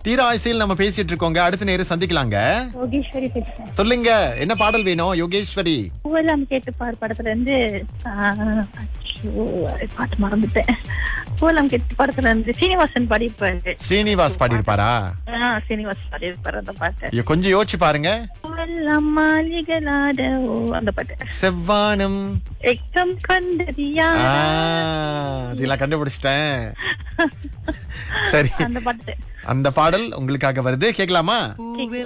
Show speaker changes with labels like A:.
A: தீர ஆசையில் நம்ம பேசிட்டு இருக்கோங்க அடுத்த நேரம் சந்திக்கலாங்க
B: யோகேஸ்வரி பேசுறேன்
A: சொல்லுங்க என்ன பாடல் வேணும் யோகேஸ்வரி
B: பூவெல்லாம் கேட்டு பார் படத்துல இருந்து ஆஹ், அச்சோ, பாட்டு மறந்துட்டேன் பூவெல்லாம் கேட்டு படத்துல இருந்து சீனிவாசன் பாடியிருப்பாரு
A: ஸ்ரீனிவாஸ் பாடியிருப்பாரா
B: ஆஹ், சீனிவாசன் பாடியிருப்பாரு அந்த பாட்டு
A: ஐயோ, கொஞ்சம் யோசிச்சு பாருங்க
B: பூவெல்லாம் மாளிகளாட ஓ அந்த பாட்டு
A: செவ்வானம்
B: எக்கம் கண்டதியா
A: ஆ, இதெல்லாம் கண்டுபிடிச்சிட்டேன் சரி
B: அந்த பாட்டு
A: அந்த பாடல் உங்களுக்காக வருது கேட்கலாமா
B: கேட்கலாம்.